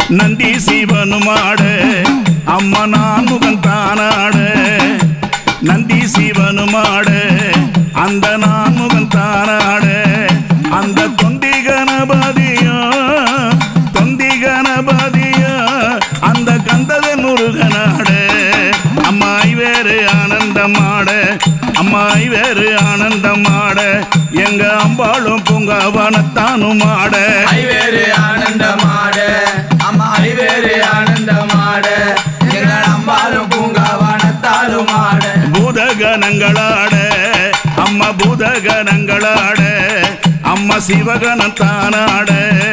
நந்தி சிவனுமாட அம்மா நான் முகன் தானாட நந்தி சிவனுமாட அந்த நான் முகன் தானாட அந்த தொந்தி கணபதியோ தொந்தி கணபதியோ அந்த கந்தவன் முருகனாட அம்மாய் வேறு ஆனந்தமாட அம்மாய் வேறு ஆனந்தமாட எங்க அம்பாளும் பூங்காவனத்தானும் ஆட ஐவேறு ஆனந்தமாட அம்மா ஐவேறு ஆனந்தமாட எங்கள் அம்பாலும் பூங்காவனத்தாலும் ஆட பூதகணங்களாட அம்மா பூதகணங்களாட அம்மா சிவகணத்தானாட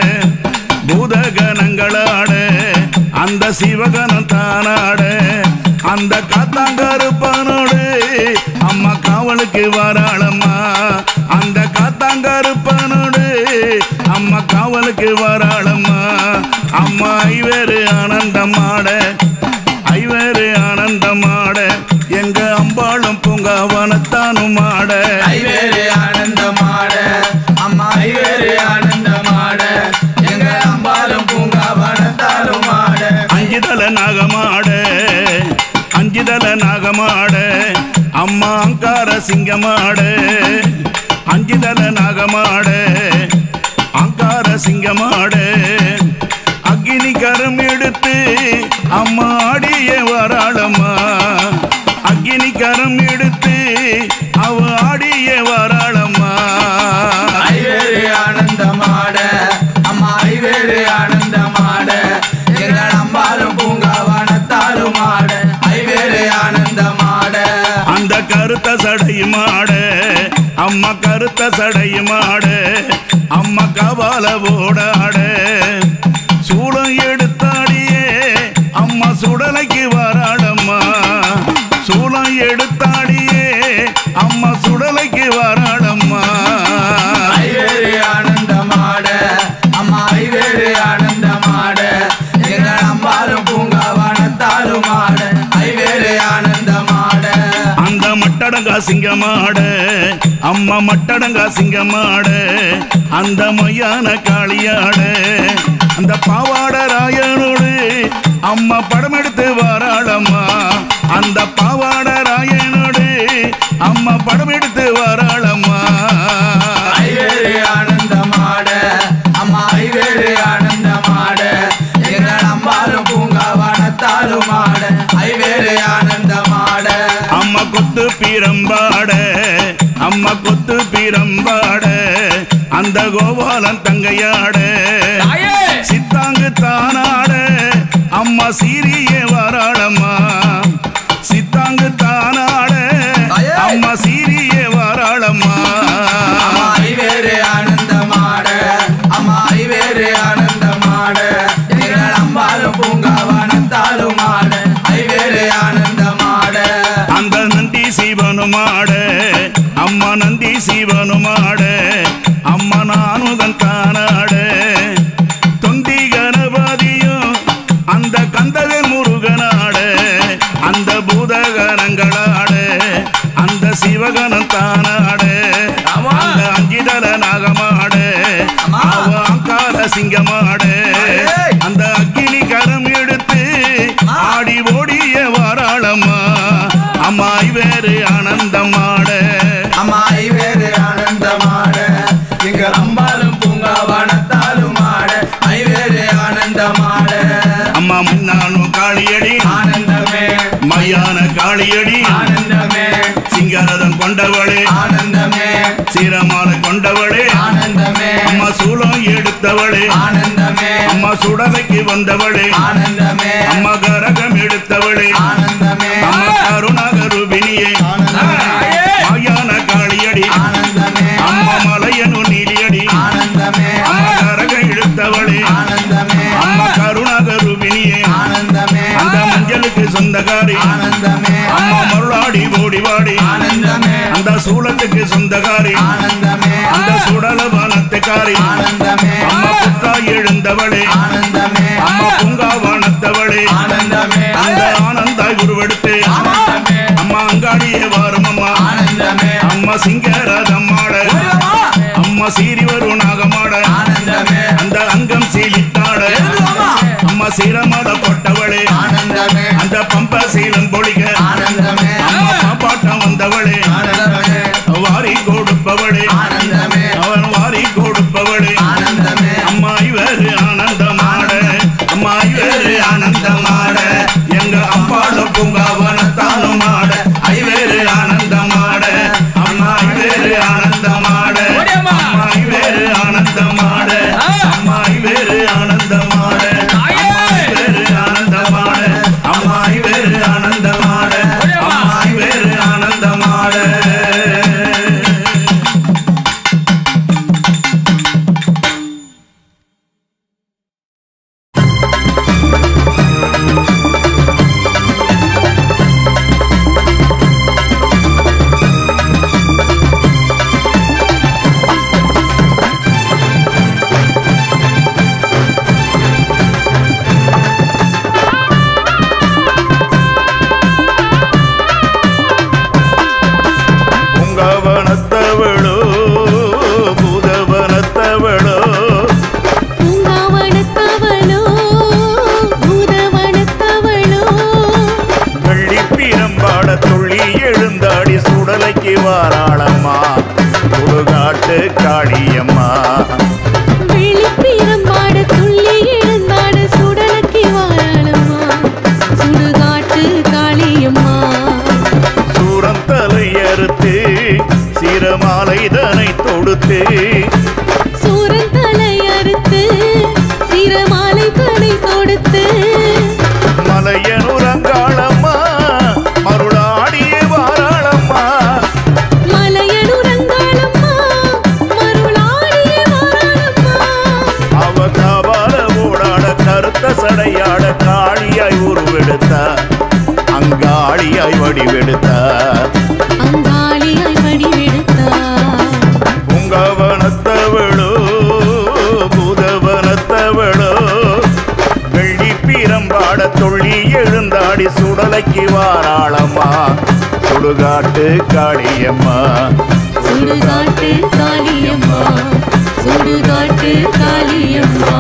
பூதகணங்களாட அந்த சிவகணத்தானாட அந்த காத்தாங்கருப்பனோடு அம்மா காவலுக்கு வராளம்மா அந்த காத்தாங்கருப்பனோடு அம்மா காவலுக்கு வராளம்மா அம்மா ஐவேறு ஆனந்தமாட ஐவேறு ஆனந்தமாட எங்க அம்பாளும் பூங்காவனத்தானும் ஆட ஐவேறு ஆனந்தமாட அம்மா ஐவேறு ஆனந்தமாட எங்கள் அம்பாலும் பூங்காவனத்தாலும் ஆட அஞ்சுதல நாகமாட அஞ்சுதல நாகமாட அம்மா அங்கார சிங்கமாட அஞ்சுதல நாகமாட அங்கார சிங்கமாட அக்னி கரம் எடுத்து அம்மா ஆடிய வராளம்மா அக்னி கரம் எடுத்து அவ ஆடிய வராளம்மா ஐவேறு ஆனந்தமாட அம்மா ஐவேறு ஆனந்தமாட எங்கள் அம்பாலும் பூங்காவனத்தாலும் ஆட ஐவேறு ஆனந்தமாட அந்த கருத்த சடையுமாட அம்மா கருத்த சடையுமாட அம்மா கபால ஓடாட சூளம் எடுத்தாடியே அம்மா சுடலைக்கு வராடம்மா சூளம் எடுத்தாடியே அம்மா சுடலைக்கு வராடம்மா ஐவேறு ஆனந்தமாட அம்மா ஐவேறு ஆனந்தமாட எங்கள் அம்பாலும் பூங்காவனத்தாலும் ஆட ஐவேறு ஆனந்தமாட அந்த மட்டடங்கா சிங்கமாட அம்மா மட்டடங்கா சிங்கமாட அந்த மையான காளியாட அந்த பாவாட ராயனோடு அம்மா படம் எடுத்து வராளம்மா அந்த பாவாட ராயனோடு அம்மா படம் எடுத்து வராளம்மா ஐவேறு ஆனந்தமாட அம்மா ஐவேறு ஆனந்தமாட எங்கள் அம்பாலும் பூங்காவனத்தாலும் ஆட ஐவேறு ஆனந்தமாட அம்மா கொத்து பீரம்பாட அம்மா கொத்து பீரம்பாட அந்த கோபாலன் தங்கையாட சித்தாங்கு தானாட அம்மா சீரிய வராளம்மா சித்தாங்கு தானாட அம்மா சீரிய வராளம்மா அம்மா ஐவேறு ஆனந்தமாட அம்மா ஐவேறு ஆனந்தமாட எங்கள் அம்பாலும் பூங்காவனத்தாலும் ஆட ஐவேறு ஆனந்தமாட அந்த நந்தி சிவனுமாட அம்மா நந்தி சிவனுமாட அம்மா நானுதன் தானாட தொந்தி கணபதியும் அந்த கந்தவேல் முருகனாட அந்த பூதகணங்களாட அந்த சிவகணம் தானாட ஆமா. அந்த அஞ்சிதல நாகமாட ஆமா. அவ அங்கார சிங்கமாட ஏய். அந்த அக்கினி கரம் எடுத்து ஆடி ஓடிய வாராளம்மா அம்மாய் வேறு ஆனந்தமாட அம்மா ஐவேறு ஆனந்தமாட எங்கள் அம்பாலும் பூங்காவனத்தாலும் ஆட ஐவேறு ஆனந்தமாட அம்மா முன்னானும் காளியடி ஆனந்தமே மையான காளியடி ஆனந்தமே சிங்கரதம் கொண்டவளே ஆனந்தமே சீரமால கொண்டவளே ஆனந்தமே அம்மா சூலம் எடுத்தவளே ஆனந்தமே அம்மா சுடலைக்கு வந்தவளே ஆனந்தமே அம்மா கரகம் எடுத்தவளே ஆனந்தமே அம்மா கருணாகருபினியே மாயான காளியடி ஆனந்தமே அம்மா மலையனு நீலியடி ஆனந்தமே அம்மா கரகம் எடுத்தவளே ஆனந்தமே அம்மா கருணாகருபினியே ஆனந்தமே அந்த மஞ்சளுக்கு சொந்தக்காரி ஆனந்தமே அம்மா மருளாடி ஓடிவாடி ஆனந்தமே அந்த சூளத்துக்கு சொந்தக்காரி ஆனந்தமே அந்த சுடல வனத்துக்காரி ஆனந்தமே அம்மா புத்தா எழுந்தவளே ஆனந்தமே அம்மா பூங்காவனத்தவளே ஆனந்தமே அந்த ஆனந்தாய் உருவெடுத்து ஆனந்தமே அம்மா அங்காடியே வாரும் அம்மா ஆனந்தமே அம்மா சிங்கரதம்மாட அம்மா சீரி வரும் நாகமாட ஆனந்தமே அந்த அங்கம் சீலித்தாட அம்மா சீரமத போட்டவளே ஆனந்தமே அந்த பம்ப சீலம் பொழிக ஆனந்தமே அம்மா பாட்டம் வந்தவளே ஆனந்தமே வாரி கொடுப்பவளே ஆனந்தமே அவன் வாரி கொடுப்பவளே ஆனந்தமே அம்மா இவரு ஆனந்தமாட அம்மா இவரு ஆனந்தமாட எங்க அம்பாட பூங்காவனத்தாலும் ஆட ஐவேறு ஆனந்தமாட அம்மா இவேறு ஆனந்தமாட அம்மா இவேறு ஆனந்தமாட அம்மா இவேறு ஆனந்தமாட அம்மா இவேறு ஆனந்தமாட அம்மா இவேறு ஆனந்தமாட அம்மா இவேறு ஆனந்தமாட புங்கவனத்தவளோ பூதவனத்தவளோ பூங்காவனத்தவளோ பூதவனத்தவளோ வெள்ளிப்பீரம்பாட துள்ளி எழுந்தாடி சுடலைக்கு வாராளம்மா சுடுகாட்டு காளியம்மா வெளிப்பீரம்பாட துள்ளி எழுந்தாட சுடலக்கி வாழலம்மா சுடுகாட்டு காளியம்மா சூரம் தலையறுத்து சிரமாலை தனை தொடுத்து சூரன் தலை அறுத்து சிரமாலை தனை கொடுத்து மலையனுரங்காளம்மா மருளாடிய வாராளம்மா மலையனுரங்காளம்மா மருளாடிய வாழலம்மா அவ காபால ஓடாட கருத்த சடையாட காளியாய் உருவெடுத்த அங்காளியாய் வடிவெடுத்த அங்காளியாய் வடிவெடுத்தார் புங்கவனத்தவளோ பூதவனத்தவளோ வெள்ளி பீரம்பாட துள்ளி எழுந்தாடி சுடலைக்கு வாராளம்மா சுடுகாட்டு காளியம்மா சுடுகாட்டு காளியம்மா சுடுகாட்டு காளியம்மா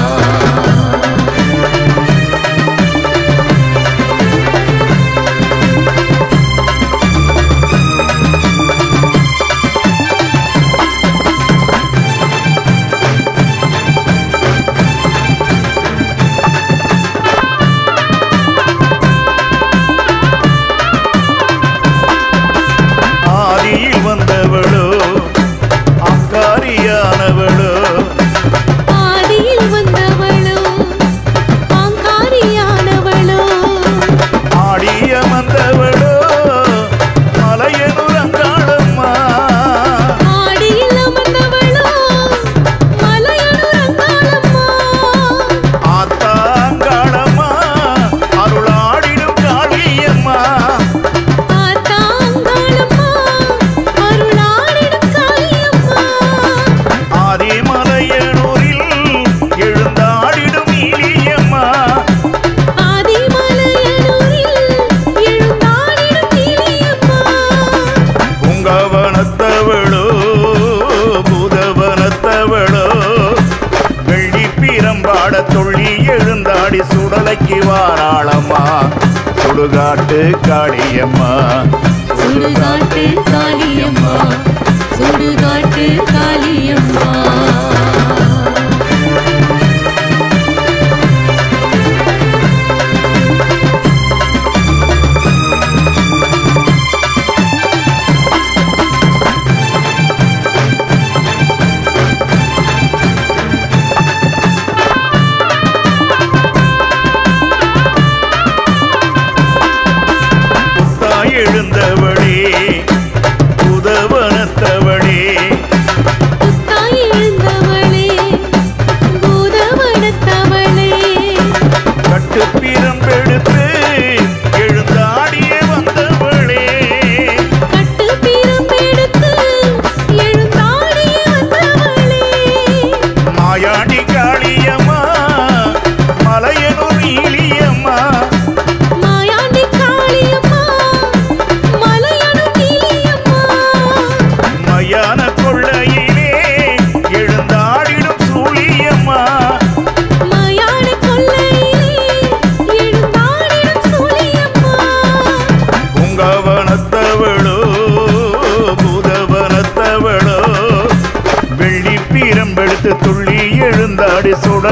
ஆதியில் வந்தவளோ அங்காரியானவளோ ஆதியில் வந்தவளோ ஆங்காரியானவளோ ஆடிய வந்தவளோ மலையனுரங்காளம்மா ஆடியில் அமர்ந்தவளோ மலையனுரங்காளம்மா ஆத்தாங்காளம்மா அருளாடிடும் காளியம்மா ஆத்தாங்காளம்மா அருளாடிடும் காளியம்மா ஆதிமலையனூரில் எழுந்தாடிடும் நீலியம்மா ஆதிமலையனூரில் எழுந்தாடிடும் நீலியம்மா புங்கவனத்தவளோ பூதவனத்தவளோ வெள்ளி பீரம்பாட துள்ளி எழுந்தாடி சுடலைக்கு வாராளம்மா சுடுகாட்டு காளியம்மா சுடுகாட்டு காளியம்மா சுடுகாட்டு காளியம்மா புத்தாய் எழுந்தவளே புதவனத்தவளே புத்தாய் எழுந்தவளே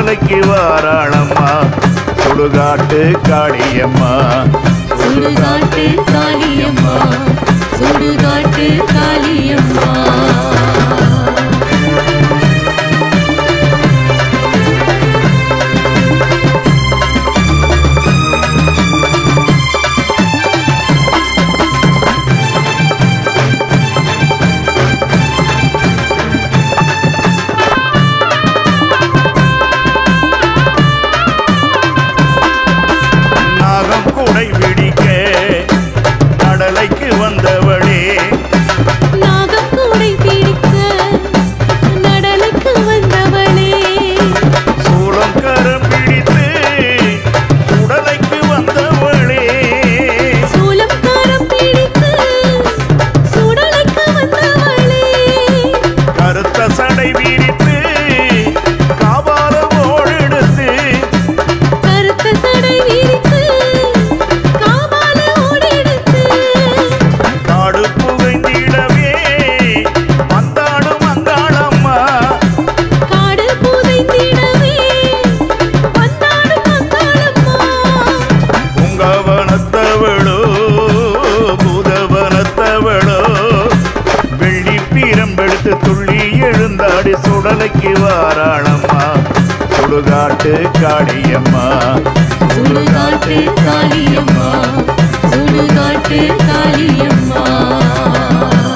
சுடலைக்கு வாராளம்மா சுடுகாட்டு காளியம்மா சுடுகாட்டு காளியம்மா சுடுகாட்டு காளியம்மா நாகம் கூடை பிடிக்க கடலைக்கு வந்தவளே நாகக்கூடை பிடிக்க நடலைக்கு வந்தவளே சூளம் கரம் பிடித்து சுடலைக்கு வந்தவளே சூலம் காரம் பிடித்து சுடலைக்கு வந்தவளே கருத்த சடை விரித்து காபால ஓடெடுத்து கருத்த சடை விரித்து காவால ஓடெடுத்து காடு புகைந்திடவே வந்தாடு மங்காளம்மா காடு புதைந்திடவே வந்தாடு மங்களம்மா உங்கவனத்தவளோ பூதவனத்தவளோ வெள்ளி பீரம்பெடுத்து துள்ளி எழுந்தாடி சுடலைக்கு வாராளம்மா சுடுகாட்டு காளியம்மா சுடுகாட்டு காளியம்மா சுடுகாட்டு காளியம்மா